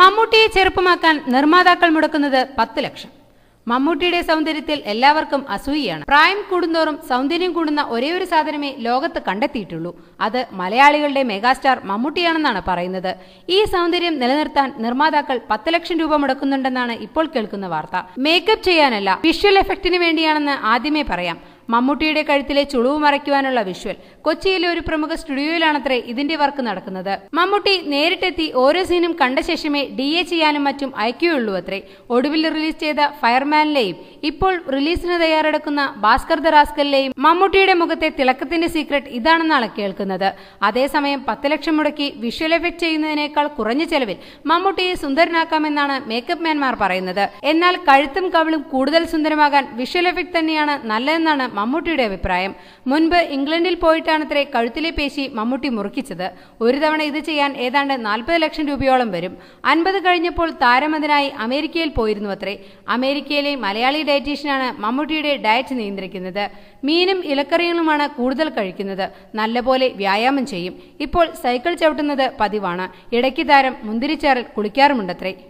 മമ്മൂട്ടിയെ ചെറുപ്പമാക്കാൻ നിർമ്മാതാക്കൾ മുടക്കുന്നത് പത്ത് ലക്ഷം മമ്മൂട്ടിയുടെ സൗന്ദര്യത്തിൽ എല്ലാവർക്കും അസൂയയാണ് പ്രായം കൂടുന്തോറും സൗന്ദര്യം കൂടുന്ന ഒരേ ഒരു സാധനമേ ലോകത്ത് കണ്ടെത്തിയിട്ടുള്ളൂ അത് മലയാളികളുടെ മെഗാസ്റ്റാർ മമ്മൂട്ടിയാണെന്നാണ് പറയുന്നത് ഈ സൗന്ദര്യം നിലനിർത്താൻ നിർമ്മാതാക്കൾ പത്ത് ലക്ഷം രൂപ മുടക്കുന്നുണ്ടെന്നാണ് ഇപ്പോൾ കേൾക്കുന്ന വാർത്ത മേക്കപ്പ് ചെയ്യാനല്ല വിഷ്വൽ എഫക്റ്റിന് വേണ്ടിയാണെന്ന് ആദ്യമേ പറയാം മമ്മൂട്ടിയുടെ കഴുത്തിലെ ചുളിവ് മറയ്ക്കുവാനുള്ള വിഷ്വൽ കൊച്ചിയിലെ ഒരു പ്രമുഖ സ്റ്റുഡിയോയിലാണത്രേ ഇതിന്റെ വർക്ക് നടക്കുന്നത് മമ്മൂട്ടി നേരിട്ടെത്തി ഓരോ സീനും കണ്ട ശേഷമേ ഡി എ ചെയ്യാനും മറ്റും അയക്കുകയുള്ളൂ അത്രേ ഒടുവിൽ റിലീസ് ചെയ്ത ഫയർമാനിലെയും ഇപ്പോൾ റിലീസിന് തയ്യാറെടുക്കുന്ന ഭാസ്കർ ദ റാസ്കലിലെയും മമ്മൂട്ടിയുടെ മുഖത്തെ തിളക്കത്തിന്റെ സീക്രട്ട് ഇതാണെന്നാണ് കേൾക്കുന്നത് അതേസമയം പത്ത് ലക്ഷം മുടക്കി വിഷ്വൽ എഫക്ട് ചെയ്യുന്നതിനേക്കാൾ കുറഞ്ഞ ചെലവിൽ മമ്മൂട്ടിയെ സുന്ദരനാക്കാമെന്നാണ് മേക്കപ്പ് മാൻമാർ പറയുന്നത് എന്നാൽ കഴുത്തും കവിളും കൂടുതൽ സുന്ദരമാകാൻ വിഷ്വൽ എഫക്ട് തന്നെയാണ് നല്ലതെന്നാണ് മമ്മൂട്ടിയുടെ അഭിപ്രായം മുൻപ് ഇംഗ്ലണ്ടിൽ പോയിട്ടാണത്രേ കഴുത്തിലെ പേശി മമ്മൂട്ടി മുറുക്കിച്ചത് ഒരു തവണ ഇത് ചെയ്യാൻ ഏതാണ്ട് നാൽപ്പത് ലക്ഷം രൂപയോളം വരും അൻപത് കഴിഞ്ഞപ്പോൾ താരം അതിനായി അമേരിക്കയിൽ പോയിരുന്നു അത്രേ അമേരിക്കയിലെ മലയാളി ഡയറ്റീഷ്യനാണ് മമ്മൂട്ടിയുടെ ഡയറ്റ് നിയന്ത്രിക്കുന്നത് മീനും ഇലക്കറികളുമാണ് കൂടുതൽ കഴിക്കുന്നത് നല്ലപോലെ വ്യായാമം ചെയ്യും ഇപ്പോൾ സൈക്കിൾ ചവിട്ടുന്നത് പതിവാണ് ഇടയ്ക്ക് താരം മുന്തിരിച്ചാറിൽ കുളിക്കാറുമുണ്ടത്രേ